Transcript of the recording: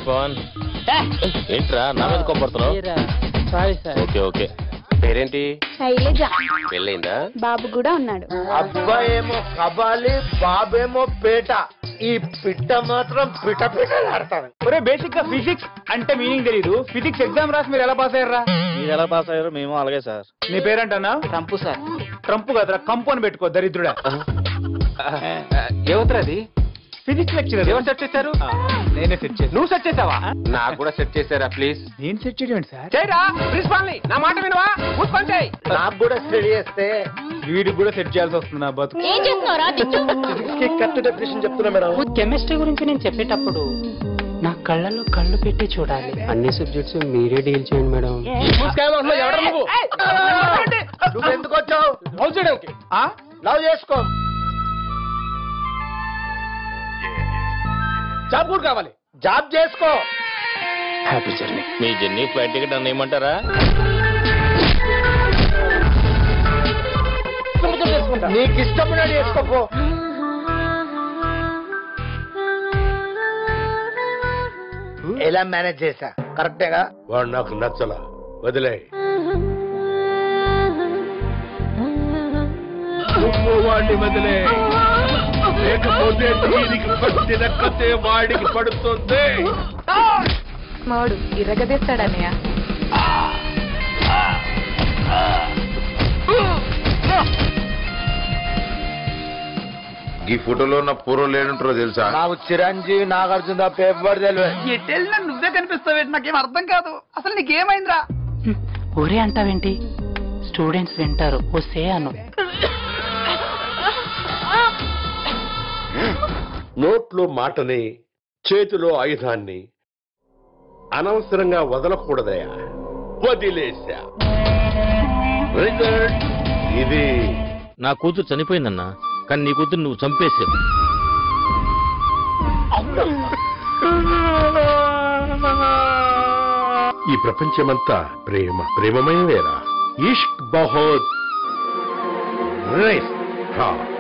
పవన్ ఏంట్రా నా మీద కొబ్బడుతున్నావు సారీ సార్ ఓకే ఓకే పేరేంటి శైలజ పెళ్ళైందా బాబు కూడా ఉన్నాడు అబ్బాయేమో కబాలి బాబేమో పేట ఈ పిట్ట మాత్రం పిట పిటలాడతాను ఒరే బేసిక్ గా ఫిజిక్స్ అంటే మీనింగ్ తెలీదు ఫిజిక్స్ ఎగ్జామ్ రాసి మీరు ఎలా పాస్ అయ్యారా మీరు ఎలా పాస్ అయ్యారో మేము అలాగే సార్ నీ పేరంటన్నా ట్రంపు సార్ ట్రంప్ కదరా కంపు అని పెట్టుకో దరిద్రుడా ఏమవుతారు అది ఫిజిక్స్ లెక్చరర్ ఎవరు సెట్ చేశారు నేనే సెట్ చేసి నువ్వు సెట్ చేసావా నాకు కూడా సెట్ చేశారా ప్లీజ్ నేను సెట్ చేయడం సార్ చేయరా ప్రిన్సిపాల్ ని నా మాట వినవా మూసి పని చేయి నాకు కూడా స్టడీ చేస్తే వీడికి కూడా సెట్ చేయాల్సి వస్తుంది నా బతుకు ఏం చేస్తున్నావురా దిచ్చు కరెక్ట్ డెఫినేషన్ చెప్తున్నా మేడం కెమిస్ట్రీ గురించి నేను చెప్పేటప్పుడు నా కళ్ళలో కళ్ళు పెట్టి చూడాలి అన్ని సబ్జెక్ట్స్ మీరే డీల్ చేయండి మేడం నువ్వు ఎందుకు వచ్చావు లవ్ చేయడానికి ఆ? లవ్ చేసుకో జాబ్ కూడా కావాలి జాబ్ చేసుకో హ్యాపీ జర్నీ మీ జర్నీ ఫ్లైట్ టికెట్ అన్న ఏమంటారా నీకు ఇష్టమైనది చేసుకోపో ఎలా మేనేజ్ చేశా కరెక్టేగా వాడు నాకు నచ్చల వదిలే నువ్వు వాడిని వదిలే లేకపోతే దీనికి పట్టిన కథే వాడికి పడుతుంది మాడు ఇరగదీస్తాడన్నయ్య ఈ ఫోటోలో ఉన్న పూర్వం లేనుంటారో తెలుసా నాకు చిరంజీవి నాగార్జున తప్ప ఎవ్వరు తెలియదు ఎట్టెళ్ళినా నువ్వే కనిపిస్తావేంటి నాకేం అర్థం కాదు అసలు నీకేమైందిరా ఒరే అంటావేంటి స్టూడెంట్స్ వింటారు వస్తే అను నోట్లో మాటని చేతిలో ఆయుధాన్ని అనవసరంగా వదలకూడదయా వదిలేశా రిజల్ట్ ఇది నా కూతురు చనిపోయిందన్నా కానీ నీ కూతురు నువ్వు చంపేసావు ఈ ప్రపంచమంతా ప్రేమ ప్రేమమయమేరా ఇష్క్ బహుత్ రిస్క్ థా